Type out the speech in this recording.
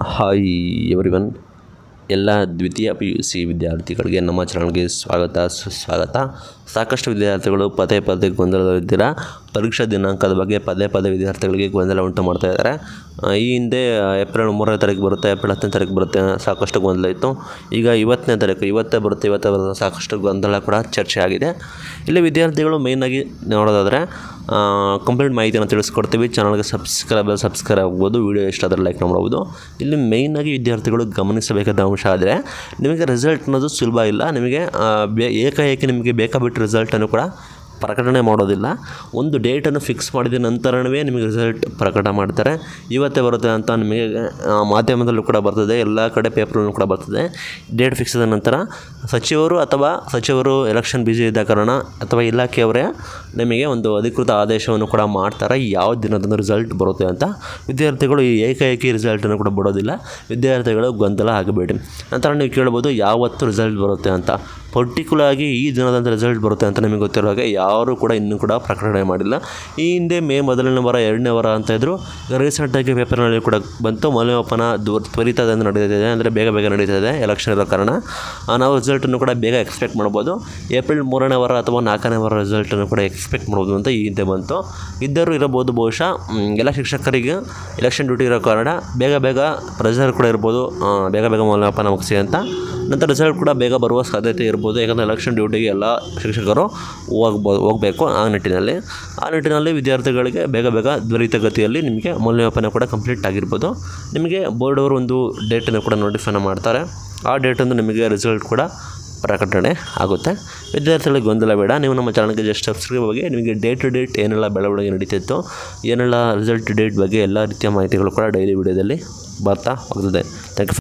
hi everyone ಎಲ್ಲ ದ್ವಿತೀಯ P U C ವಿದ್ಯಾರ್ಥಿಗಳಿಗೆ ನಮ್ಮ ಚಾನಲ್ಗೆ ಸ್ವಾಗತ ಸುಸ್ವಾಗತ ಸಾಕಷ್ಟು ವಿದ್ಯಾರ್ಥಿಗಳು ಪದೇ ಪದೇ ಗೊಂದಲದಲ್ಲಿದ್ದೀರಾ ಪರೀಕ್ಷಾ ದಿನಾಂಕದ ಬಗ್ಗೆ ಪದೇ ಪದೇ ವಿದ್ಯಾರ್ಥಿಗಳಿಗೆ ಗೊಂದಲ ಉಂಟು ಮಾಡ್ತಾ ಇದ್ದಾರೆ ಆ, ಈ ಹಿಂದೆ ಏಪ್ರಿಲ್ ಮೂರನೇ ತಾರೀಕು ಬರುತ್ತೆ ಏಪ್ರಿಲ್ ಹತ್ತನೇ ತಾರೀಕು ಬರುತ್ತೆ ಸಾಕಷ್ಟು ಗೊಂದಲ ಇತ್ತು ಈಗ ಇವತ್ತನೇ ತಾರೀಕು ಇವತ್ತೇ ಬರುತ್ತೆ ಇವತ್ತೇ ಬರುತ್ತೆ ಸಾಕಷ್ಟು ಗೊಂದಲ ಕೂಡ ಚರ್ಚೆ ಆಗಿದೆ ಇಲ್ಲಿ ವಿದ್ಯಾರ್ಥಿಗಳು ಮೇಯ್ನಾಗಿ ನೋಡೋದಾದರೆ ಕಂಪ್ಲೀಟ್ ಮಾಹಿತಿಯನ್ನು ತಿಳಿಸ್ಕೊಡ್ತೀವಿ ಚಾನಲ್ಗೆ ಸಬ್ಸ್ಕ್ರೈಬ್ ಸಬ್ಸ್ಕ್ರೈಬ್ ಆಗ್ಬೋದು ವೀಡಿಯೋ ಇಷ್ಟ ಆದರೆ ಲೈಕ್ ಮಾಡ್ಬೋದು ಇಲ್ಲಿ ಮೇಯ್ನಾಗಿ ವಿದ್ಯಾರ್ಥಿಗಳು ಗಮನಿಸಬೇಕಾದ ಅಂಶ ಆದರೆ ನಿಮಗೆ ರಿಸಲ್ಟ್ ಅನ್ನೋದು ಸುಲಭ ಇಲ್ಲ ನಿಮಗೆ ಆ, ಬೇ ಏಕಾಏಕಿ ನಿಮಗೆ ಬೇಕಾಬಿಟ್ಟು ರಿಸಲ್ಟನ್ನು ಕೂಡ ಪ್ರಕಟಣೆ ಮಾಡೋದಿಲ್ಲ ಒಂದು ಡೇಟನ್ನು ಫಿಕ್ಸ್ ಮಾಡಿದ ನಂತರವೇ ನಿಮಗೆ ರಿಸಲ್ಟ್ ಪ್ರಕಟ ಮಾಡ್ತಾರೆ ಇವತ್ತೇ ಬರುತ್ತೆ ಅಂತ ನಿಮಗೆ ಆ, ಮಾಧ್ಯಮದಲ್ಲೂ ಕೂಡ ಬರ್ತದೆ ಎಲ್ಲ ಕಡೆ ಪೇಪರ್ನಲ್ಲೂ ಕೂಡ ಬರ್ತದೆ ಡೇಟ್ ಫಿಕ್ಸ್ ಆದ ನಂತರ ಸಚಿವರು ಅಥವಾ ಸಚಿವರು ಎಲೆಕ್ಷನ್ ಬ್ಯುಸಿ ಇದ್ದ ಕಾರಣ ಅಥವಾ ಇಲಾಖೆಯವರೇ ನಿಮಗೆ ಒಂದು ಅಧಿಕೃತ ಆದೇಶವನ್ನು ಕೂಡ ಮಾಡ್ತಾರೆ ಯಾವ ದಿನದಂದು ರಿಸಲ್ಟ್ ಬರುತ್ತೆ ಅಂತ ವಿದ್ಯಾರ್ಥಿಗಳು ಈ ಏಕಾಏಕಿ ರಿಸಲ್ಟನ್ನು ಕೂಡ ಬಿಡೋದಿಲ್ಲ ವಿದ್ಯಾರ್ಥಿಗಳು ಗೊಂದಲ ಆಗಬೇಡಿ ನಂತರ ನೀವು ಕೇಳ್ಬೋದು ಯಾವತ್ತು ರಿಸಲ್ಟ್ ಬರುತ್ತೆ ಅಂತ ಪರ್ಟಿಕ್ಯುಲರ್ ಆಗಿ ಈ ದಿನದಂದು ರಿಸಲ್ಟ್ ಬರುತ್ತೆ ಅಂತ ನಿಮಗೆ ಗೊತ್ತಿರೋ ಹಾಗೆ ಯಾರೂ ಕೂಡ ಇನ್ನೂ ಕೂಡ ಪ್ರಕಟಣೆ ಮಾಡಿಲ್ಲ ಈ ಹಿಂದೆ ಮೇ ಮೊದಲನೇ ವಾರ ಎರಡನೇ ವಾರ ಅಂತ ಇದ್ದರು ರೀಸೆಂಟಾಗಿ ಪೇಪರ್ನಲ್ಲಿ ಕೂಡ ಬಂತು ಮೌಲ್ಯಮಾಪನ ದೂರ ತ್ವರಿತದಿಂದ ನಡೀತಿದೆ ಅಂದರೆ ಬೇಗ ಬೇಗ ನಡೀತಿದೆ ಎಲೆಕ್ಷನ್ ಇರೋ ಕಾರಣ ಆ, ನಾವು ರಿಸಲ್ಟನ್ನು ಕೂಡ ಬೇಗ ಎಕ್ಸ್ಪೆಕ್ಟ್ ಮಾಡ್ಬೋದು ಏಪ್ರಿಲ್ ಮೂರನೇ ವಾರ ಅಥವಾ ನಾಲ್ಕನೇ ವಾರ ರಿಸಲ್ಟನ್ನು ಕೂಡ ಎಕ್ಸ್ಪೆಕ್ಟ್ ಮಾಡ್ಬೋದು ಅಂತ ಈ ಹಿಂದೆ ಬಂತು ಇದ್ದರೂ ಇರಬಹುದು ಬಹುಶಃ ಮ್, ಎಲ್ಲ ಶಿಕ್ಷಕರಿಗೆ ಎಲೆಕ್ಷನ್ ಡ್ಯೂಟಿ ಇರೋ ಕಾರಣ ಬೇಗ ಬೇಗ ಪ್ರೆಷರ್ ಕೂಡ ಇರ್ಬೋದು ಆ, ಬೇಗ ಬೇಗ ಮೌಲ್ಯಮಾಪನ ಮುಗಿಸಿ ಅಂತ ನಂತರ ರಿಸಲ್ಟ್ ಕೂಡ ಬೇಗ ಬರುವ ಸಾಧ್ಯತೆ ಇರ್ಬೋದು ಯಾಕಂದರೆ ಎಲೆಕ್ಷನ್ ಡ್ಯೂಟಿಗೆ ಎಲ್ಲ ಶಿಕ್ಷಕರು ಹೋಗ್ಬೋದು ಹೋಗಬೇಕು ಆ ನಿಟ್ಟಿನಲ್ಲಿ ಆ ನಿಟ್ಟಿನಲ್ಲಿ ವಿದ್ಯಾರ್ಥಿಗಳಿಗೆ ಬೇಗ ಬೇಗ ತ್ವರಿತಗತಿಯಲ್ಲಿ ನಿಮಗೆ ಮೌಲ್ಯಮಾಪನ ಕೂಡ ಕಂಪ್ಲೀಟ್ ಆಗಿರ್ಬೋದು ನಿಮಗೆ ಬೋರ್ಡ್ ಅವರು ಒಂದು ಡೇಟನ್ನು ಕೂಡ ನೋಟಿಫೈನ ಮಾಡ್ತಾರೆ ಆ ಡೇಟಂದು ನಿಮಗೆ ರಿಸಲ್ಟ್ ಕೂಡ ಪ್ರಕಟಣೆ ಆಗುತ್ತೆ ವಿದ್ಯಾರ್ಥಿಗಳಿಗೆ ಗೊಂದಲ ಬೇಡ ನೀವು ನಮ್ಮ ಚಾನಲ್ಗೆ ಜಸ್ಟ್ ಸಬ್ಸ್ಕ್ರೈಬ್ ಆಗಿ ನಿಮಗೆ ಡೇ ಟು ಡೇಟ್ ಏನೆಲ್ಲ ಬೆಳವಣಿಗೆ ನಡೀತಿತ್ತು ಏನೆಲ್ಲ ರಿಸಲ್ಟ್ ಡೇಟ್ ಬಗ್ಗೆ ಎಲ್ಲ ರೀತಿಯ ಮಾಹಿತಿಗಳು ಕೂಡ ಡೈಲಿ ವಿಡಿಯೋದಲ್ಲಿ ಬರ್ತಾ ಹೋಗ್ತದೆ ಥ್ಯಾಂಕ್ ಯು